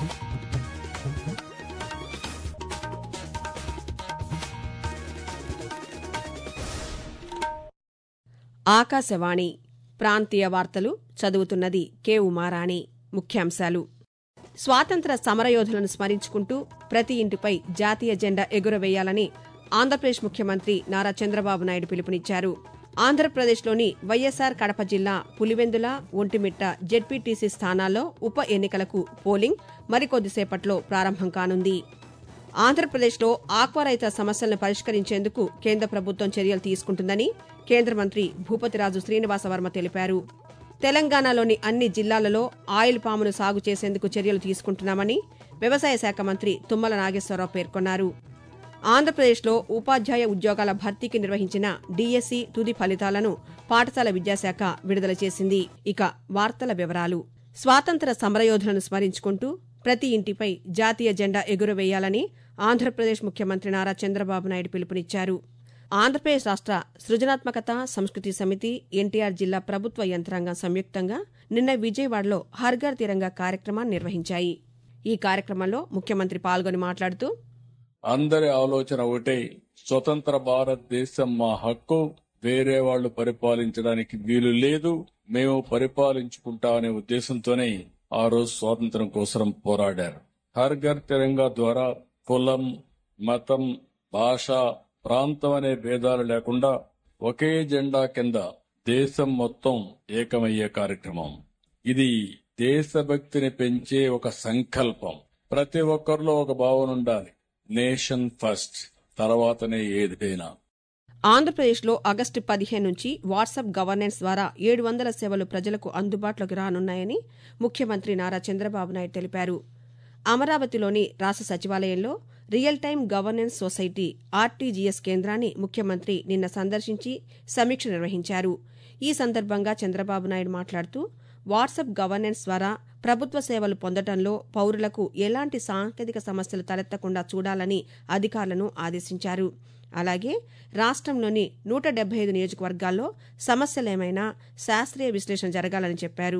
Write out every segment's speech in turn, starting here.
ఆకాశవాణి ప్రాంతీయ వార్తలు చదువుతున్నది కె ఉమారాణి ముఖ్యాంశాలు స్వాతంత్ర సమరయోధులను స్మరించుకుంటూ ప్రతి ఇంటిపై జాతీయ జెండా ఎగురవేయాలని ఆంధ్రప్రదేశ్ ముఖ్యమంత్రి నారా చంద్రబాబు నాయుడు పిలుపునిచ్చారు ఆంధ్రప్రదేశ్లోని వైఎస్సార్ కడప జిల్లా పులివెందుల ఒంటిమిట్ట జెడ్పీటీసీ స్థానాల్లో ఉప ఎన్నికలకు పోలింగ్ మరికొద్దిసేపట్లో ప్రారంభం కానుంది ఆంధ్రప్రదేశ్లో ఆక్వా రైతుల సమస్యలను పరిష్కరించేందుకు కేంద్ర ప్రభుత్వం చర్యలు తీసుకుంటుందని కేంద్ర మంత్రి భూపతిరాజు శ్రీనివాసవర్మ తెలిపారు తెలంగాణలోని అన్ని జిల్లాలలో ఆయిల్ పామును సాగు చేసేందుకు చర్యలు తీసుకుంటున్నామని వ్యవసాయ శాఖ మంత్రి తుమ్మల నాగేశ్వరరావు పేర్కొన్నారు ఆంధ్రప్రదేశ్లో ఉపాధ్యాయ ఉద్యోగాల భర్తీకి నిర్వహించిన డీఎస్సీ తుది ఫలితాలను పాఠశాల విద్యాశాఖ విడుదల చేసింది ఇక వార్తల వివరాలు స్వాతంత్ర సమరయోధులను స్మరించుకుంటూ ప్రతి ఇంటిపై జాతీయ జెండా ఎగురవేయాలని ఆంధ్రప్రదేశ్ ముఖ్యమంత్రి నారా చంద్రబాబు నాయుడు పిలుపునిచ్చారు ఆంధ్రప్రదేశ్ రాష్ట్ర సృజనాత్మకత సంస్కృతి సమితి ఎన్టీఆర్ జిల్లా ప్రభుత్వ యంత్రాంగం సంయుక్తంగా నిన్న విజయవాడలో హర్ఘర్ తిరంగా కార్యక్రమాన్ని నిర్వహించాయి ఈ కార్యక్రమంలో ముఖ్యమంత్రి పాల్గొని మాట్లాడుతూ అందరి ఆలోచన ఒకటే స్వతంత్ర భారతదేశం మా హక్కు వేరే వాళ్ళు పరిపాలించడానికి వీలు లేదు మేము పరిపాలించుకుంటా అనే ఉద్దేశంతోనే ఆ రోజు స్వాతంత్రం కోసం పోరాడారు హర్ ఘర్ తిరంగా ద్వారా కులం మతం భాష ప్రాంతం అనే భేదాలు లేకుండా ఒకే జెండా కింద దేశం మొత్తం ఏకమయ్యే కార్యక్రమం ఇది దేశభక్తిని పెంచే ఒక సంకల్పం ప్రతి ఒక్కరిలో ఒక భావన ఉండాలి నేషన్ ఫస్ట్ తర్వాతనే ఏదైనా ఆంధ్రప్రదేశ్లో ఆగస్టు పదిహేను నుంచి వాట్సాప్ గవర్నెన్స్ ద్వారా ఏడు వందల సేవలు ప్రజలకు అందుబాటులోకి రానున్నాయని ముఖ్యమంత్రి నారా చంద్రబాబు నాయుడు తెలిపారు అమరావతిలోని రాష్ట్ర సచివాలయంలో real time governance society RTGS కేంద్రాన్ని ముఖ్యమంత్రి నిన్న సందర్శించి సమీక్ష నిర్వహించారు ఈ సందర్భంగా చంద్రబాబు నాయుడు మాట్లాడుతూ వాట్సాప్ గవర్నెన్స్ ద్వారా ప్రభుత్వ సేవలు పొందడంలో పౌరులకు ఎలాంటి సాంకేతిక సమస్యలు తలెత్తకుండా చూడాలని అధికారులను ఆదేశించారు అలాగే రాష్ట్రంలోని నూట డెబ్బై ఐదు నియోజకవర్గాల్లో సమస్యలేమైనా శాస్త్రీయ విశ్లేషణ జరగాలని చెప్పారు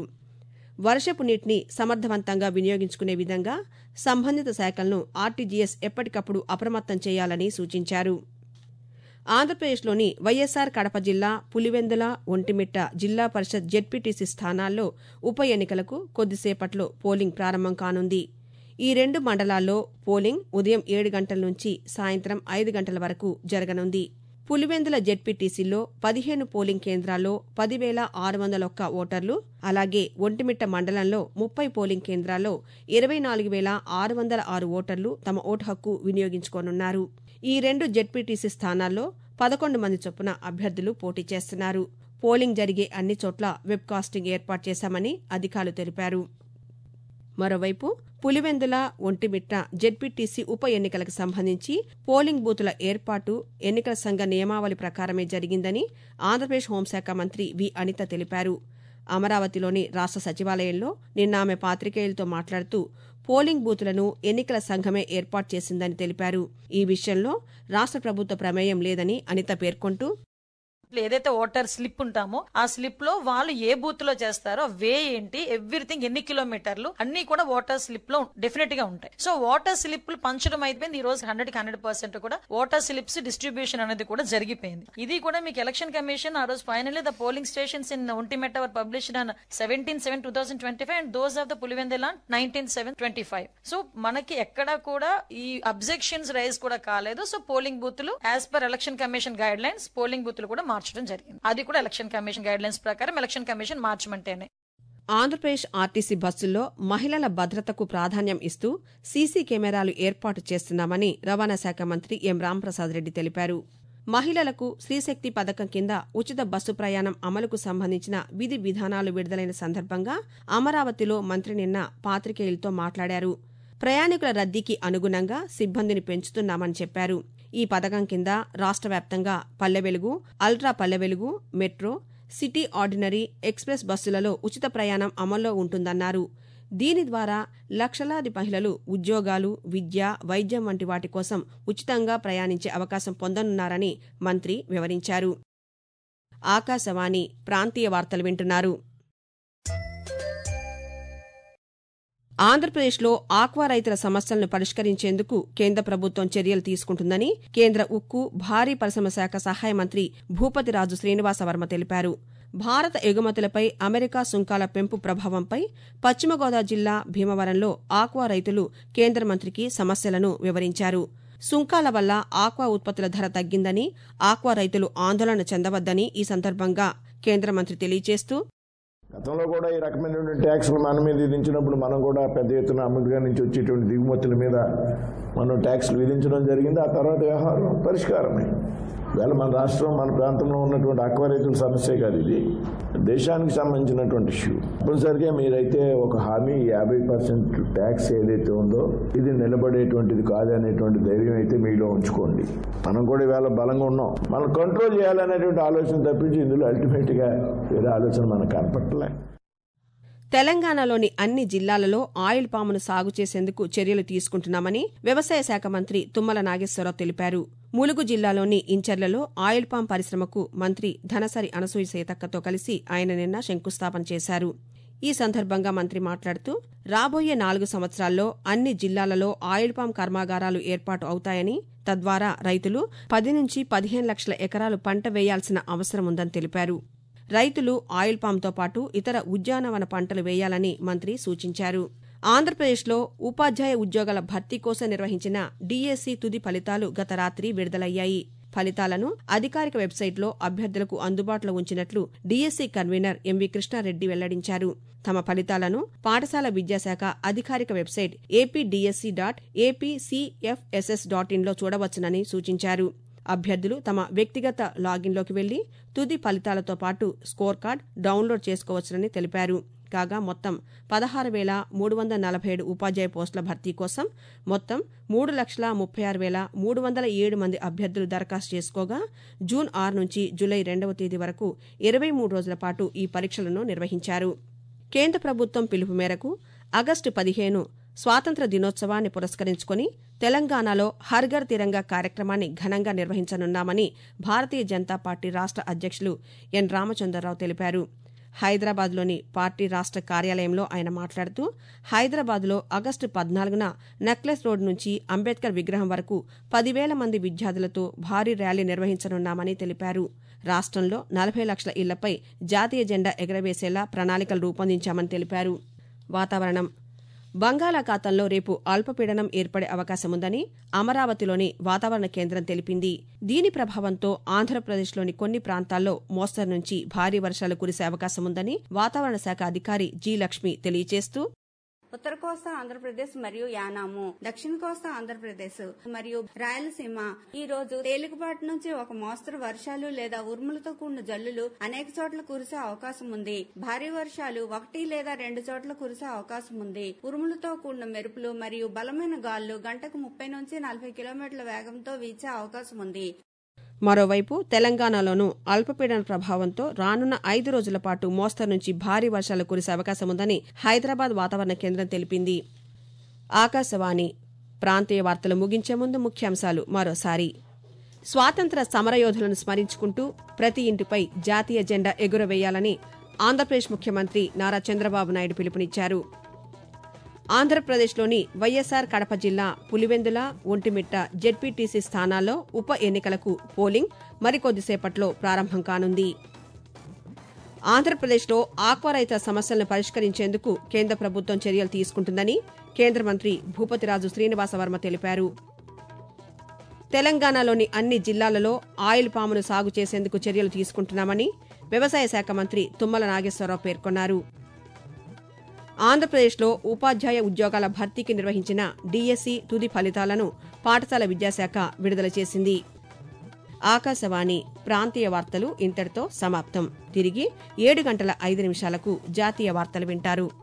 వర్షపు నీటిని సమర్థవంతంగా వినియోగించుకునే విధంగా సంబంధిత శాఖలను ఆర్టీజీఎస్ ఎప్పటికప్పుడు అప్రమత్తం చేయాలని సూచించారు ఆంధ్రప్రదేశ్లోని వైఎస్సార్ కడప జిల్లా పులివెందుల ఒంటిమిట్ట జిల్లా పరిషత్ జెడ్పీటీసీ స్థానాల్లో ఉప ఎన్నికలకు కొద్దిసేపట్లో పోలింగ్ ప్రారంభం కానుంది ఈ రెండు మండలాల్లో పోలింగ్ ఉదయం ఏడు గంటల నుంచి సాయంత్రం ఐదు గంటల వరకు జరగనుంది పులివెందుల జెడ్పీటీసీలో పదిహేను పోలింగ్ కేంద్రాల్లో పదివేల ఆరు వందల ఒక్క ఓటర్లు అలాగే ఒంటిమిట్ట మండలంలో ముప్పై పోలింగ్ కేంద్రాల్లో ఇరవై నాలుగు వేల ఆరు వందల ఆరు ఓటర్లు తమ ఓటు హక్కు వినియోగించుకోనున్నారు ఈ రెండు జెడ్పీటీసీ స్థానాల్లో పదకొండు మంది చొప్పున అభ్యర్థులు పోటీ చేస్తున్నారు పోలింగ్ జరిగే అన్ని చోట్ల వెబ్కాస్టింగ్ ఏర్పాటు చేశామని అధికారులు తెలిపారు మరోవైపు పులివెందుల ఒంటిమిట్ట జెడ్పీటీసీ ఉప ఎన్నికలకు సంబంధించి పోలింగ్ బూతుల ఏర్పాటు ఎన్నికల సంఘ నియమావళి ప్రకారమే జరిగిందని ఆంధ్రప్రదేశ్ హోంశాఖ మంత్రి వి అనిత తెలిపారు అమరావతిలోని రాష్ట్ర సచివాలయంలో నిన్న ఆమె పాతికేయులతో మాట్లాడుతూ పోలింగ్ బూతులను ఎన్నికల సంఘమే ఏర్పాటు చేసిందని తెలిపారు ఈ విషయంలో రాష్ట్ర ప్రభుత్వ ప్రమేయం లేదని అనిత పేర్కొంటూ ఏదైతే ఓటర్ స్లిప్ ఉంటామో ఆ స్లిప్ లో వాళ్ళు ఏ బూత్ లో చేస్తారో వే ఏంటి ఎవ్రీథింగ్ ఎన్ని కిలోమీటర్లు అన్ని కూడా ఓటర్ స్లిప్ లో డెఫినెట్ గా ఉంటాయి సో ఓటర్ స్లిప్లు పంచడం అయిపోయింది ఈ రోజు హండ్రెడ్ కి హండ్రెడ్ పర్సెంట్ కూడా ఓటర్ స్లిప్స్ డిస్ట్రిబ్యూషన్ అనేది కూడా జరిగిపోయింది ఇది కూడా మీకు ఎలక్షన్ కమిషన్ ఆ రోజు finally the polling stations in Ontimitta our published on seventeen seven two thousand twenty five and those of the Pulivendula nineteen seven twenty five so మనకి ఎక్కడ కూడా ఈ అబ్జెక్షన్స్ రైజ్ కూడా కాలేదు సో పోలింగ్ బూత్లు as per election commission guidelines polling బూత్లు కూడా మార్చడం జరిగింది అది కూడా ఎలక్షన్ కమిషన్ గైడ్ లైన్స్ ప్రకారం ఎలక్షన్ కమిషన్ మార్చమంటేనే ఆంధ్రప్రదేశ్ ఆర్టీసీ బస్సుల్లో మహిళల భద్రతకు ప్రాధాన్యం ఇస్తూ సీసీ కెమెరాలు ఏర్పాటు చేస్తున్నామని రవాణా శాఖ మంత్రి ఎం రాంప్రసాద్ రెడ్డి తెలిపారు మహిళలకు శ్రీశక్తి పథకం కింద ఉచిత బస్సు ప్రయాణం అమలుకు సంబంధించిన విధి విధానాలు విడుదలైన సందర్భంగా అమరావతిలో మంత్రి నిన్న పాతికేయులతో మాట్లాడారు ప్రయాణికుల రద్దీకి అనుగుణంగా సిబ్బందిని పెంచుతున్నామని చెప్పారు ఈ పథకం కింద రాష్ట్ర వ్యాప్తంగా పల్లె వెలుగు అల్ట్రా పల్లె వెలుగు మెట్రో సిటీ ఆర్డినరీ ఎక్స్ప్రెస్ బస్సులలో ఉచిత ప్రయాణం అమల్లో ఉంటుందన్నారు దీని ద్వారా లక్షలాది మహిళలు ఉద్యోగాలు విద్య వైద్యం వంటి వాటి కోసం ఉచితంగా ప్రయాణించే అవకాశం పొందనున్నారని మంత్రి వివరించారు ఆకాశవాణి ప్రాంతీయ వార్తలు వింటున్నారు ఆంధ్రప్రదేశ్లో ఆక్వా రైతుల సమస్యలను పరిష్కరించేందుకు కేంద్ర ప్రభుత్వం చర్యలు తీసుకుంటుందని కేంద్ర ఉక్కు భారీ పరిశ్రమ శాఖ సహాయ మంత్రి భూపతిరాజు శ్రీనివాసవర్మ తెలిపారు భారత ఎగుమతులపై అమెరికా సుంకాల పెంపు ప్రభావంపై పశ్చిమ గోదావరి జిల్లా భీమవరంలో ఆక్వా రైతులు కేంద్ర మంత్రికి సమస్యలను వివరించారు సుంకాల వల్ల ఆక్వా ఉత్పత్తుల ధర తగ్గిందని ఆక్వా రైతులు ఆందోళన చెందవద్దని ఈ సందర్భంగా కేంద్ర మంత్రి తెలియజేస్తూ గతంలో కూడా ఈ రకమైనటువంటి ట్యాక్సులు మన మీద విధించినప్పుడు మనం కూడా పెద్ద ఎత్తున అమెరికా నుంచి వచ్చేటువంటి దిగుమతుల మీద మనం ట్యాక్సులు విధించడం జరిగింది ఆ తర్వాత వ్యవహారం పరిష్కారమే వేళ మన రాష్ట్రం మన ప్రాంతంలో ఉన్నటువంటి అక్వ రైతుల సమస్య కాదు ఇది దేశానికి సంబంధించినటువంటి ఇష్యూ తప్పనిసరిగా మీరైతే ఒక హామీ యాభై పర్సెంట్ ట్యాక్స్ ఏదైతే ఉందో ఇది నిలబడేటువంటిది కాదనేటువంటి ధైర్యం అయితే మీలో ఉంచుకోండి మనం కూడా ఇవాళ బలంగా ఉన్నాం మనం కంట్రోల్ చేయాలనేటువంటి ఆలోచన తప్పించి ఇందులో అల్టిమేట్ గా వేరే ఆలోచన మనకు కనపట్టలే తెలంగాణలోని అన్ని జిల్లాలలో ఆయిల్ పామును సాగు చేసేందుకు చర్యలు తీసుకుంటున్నామని వ్యవసాయ శాఖ మంత్రి తుమ్మల నాగేశ్వరరావు తెలిపారు ములుగు జిల్లాలోని ఇంచర్లలో ఆయిల్ పామ్ పరిశ్రమకు మంత్రి ధనసరి అనసూయ సీతక్కతో కలిసి ఆయన నిన్న శంకుస్థాపన చేశారు ఈ సందర్భంగా మంత్రి మాట్లాడుతూ రాబోయే నాలుగు సంవత్సరాల్లో అన్ని జిల్లాలలో ఆయిల్ పామ్ కర్మాగారాలు ఏర్పాటు అవుతాయని తద్వారా రైతులు పది నుంచి పదిహేను లక్షల ఎకరాలు పంట వేయాల్సిన అవసరం ఉందని తెలిపారు రైతులు ఆయిల్ పామ్తో పాటు ఇతర ఉద్యానవన పంటలు వేయాలని మంత్రి సూచించారు ఆంధ్రప్రదేశ్లో ఉపాధ్యాయ ఉద్యోగాల భర్తీ కోసం నిర్వహించిన డీఎస్సీ తుది ఫలితాలు గత రాత్రి విడుదలయ్యాయి ఫలితాలను అధికారిక వెబ్సైట్లో అభ్యర్థులకు అందుబాటులో ఉంచినట్లు డీఎస్సీ కన్వీనర్ ఎంవి కృష్ణారెడ్డి వెల్లడించారు తమ ఫలితాలను పాఠశాల విద్యాశాఖ అధికారిక website APDSC dot APCFSS dot ఇన్లో చూడవచ్చునని సూచించారు అభ్యర్థులు తమ వ్యక్తిగత లాగిన్లోకి వెళ్లి తుది ఫలితాలతో పాటు స్కోర్ కార్డ్ డౌన్లోడ్ చేసుకోవచ్చునని తెలిపారు కాగా మొత్తం పదహారు వేల మూడు వందల నలభై ఏడు ఉపాధ్యాయ పోస్టుల భర్తీ కోసం మొత్తం మూడు లక్షల ముప్పై ఆరు వేల మూడు వందల ఏడు మంది అభ్యర్థులు దరఖాస్తు చేసుకోగా జూన్ ఆరు నుంచి జూలై రెండవ తేదీ వరకు ఇరవై మూడు రోజుల పాటు ఈ పరీక్షలను నిర్వహించారు కేంద్ర ప్రభుత్వం పిలుపు మేరకు ఆగస్టు పదిహేను స్వాతంత్ర దినోత్సవాన్ని పురస్కరించుకుని తెలంగాణలో హర్ఘర్ తిరంగా కార్యక్రమాన్ని ఘనంగా నిర్వహించనున్నామని భారతీయ జనతా పార్టీ రాష్ట్ర అధ్యక్షులు ఎన్ రామచంద్రరావు తెలిపారు హైదరాబాద్లోని పార్టీ రాష్ట్ర కార్యాలయంలో ఆయన మాట్లాడుతూ హైదరాబాద్లో ఆగస్టు పద్నాలుగున నెక్లెస్ రోడ్ నుంచి అంబేద్కర్ విగ్రహం వరకు పదివేల మంది విద్యార్థులతో భారీ ర్యాలీ నిర్వహించనున్నామని తెలిపారు రాష్ట్రంలో నలభై లక్షల ఇళ్లపై జాతీయ జెండా ఎగరవేసేలా ప్రణాళికలు రూపొందించామని తెలిపారు వాతావరణం బంగాళాఖాతంలో రేపు అల్పపీడనం ఏర్పడే అవకాశముందని అమరావతిలోని వాతావరణ కేంద్రం తెలిపింది దీని ప్రభావంతో ఆంధ్రప్రదేశ్లోని కొన్ని ప్రాంతాల్లో మోస్తరు నుంచి భారీ వర్షాలు కురిసే అవకాశముందని వాతావరణ శాఖ అధికారి జి లక్ష్మి తెలియజేస్తూ ఉత్తర కోస్తా ఆంధ్రప్రదేశ్ మరియు యానాము దక్షిణ కోస్తా ఆంధ్రప్రదేశ్ మరియు రాయలసీమ ఈ రోజు తేలికపాటి నుంచి ఒక మోస్తరు వర్షాలు లేదా ఉరుములతో కూడిన జల్లులు అనేక చోట్ల కురిసే అవకాశం ఉంది భారీ వర్షాలు ఒకటి లేదా రెండు చోట్ల కురిసే అవకాశం ఉంది ఉరుములతో కూడిన మెరుపులు మరియు బలమైన గాలులు గంటకు ముప్పై నుంచి నలభై కిలోమీటర్ల వేగంతో వీచే అవకాశం ఉంది మరోవైపు తెలంగాణలోనూ అల్పపీడన ప్రభావంతో రానున్న ఐదు రోజుల పాటు మోస్తరు నుంచి భారీ వర్షాలు కురిసే అవకాశముందని హైదరాబాద్ వాతావరణ కేంద్రం తెలిపింది ఆకాశవాణి ప్రాంతీయ వార్తలు ముగించే ముందు ముఖ్యాంశాలు మరోసారి స్వాతంత్ర సమరయోధులను స్మరించుకుంటూ ప్రతి ఇంటిపై జాతీయ జెండా ఎగురవేయాలని ఆంధ్రప్రదేశ్ ముఖ్యమంత్రి నారా చంద్రబాబు నాయుడు పిలుపునిచ్చారు ఆంధ్రప్రదేశ్లోని వైఎస్సార్ కడప జిల్లా పులివెందుల ఒంటిమిట్ట జెడ్పీటీసీ స్థానాల్లో ఉప ఎన్నికలకు పోలింగ్ మరికొద్దిసేపట్లో ప్రారంభం కానుంది ఆంధ్రప్రదేశ్లో ఆక్వా రైతుల సమస్యలను పరిష్కరించేందుకు కేంద్ర ప్రభుత్వం చర్యలు తీసుకుంటుందని కేంద్ర మంత్రి భూపతిరాజు శ్రీనివాసవర్మ తెలిపారు తెలంగాణలోని అన్ని జిల్లాలలో ఆయిల్ పామును సాగు చేసేందుకు చర్యలు తీసుకుంటున్నామని వ్యవసాయ శాఖ మంత్రి తుమ్మల నాగేశ్వరరావు పేర్కొన్నారు ఆంధ్రప్రదేశ్లో ఉపాధ్యాయ ఉద్యోగాల భర్తీకి నిర్వహించిన డీఎస్సీ తుది ఫలితాలను పాఠశాల విద్యాశాఖ విడుదల చేసింది ఆకాశవాణి ప్రాంతీయ వార్తలు ఇంతటితో సమాప్తం తిరిగి ఏడు గంటల ఐదు నిమిషాలకు జాతీయ వార్తలు వింటారు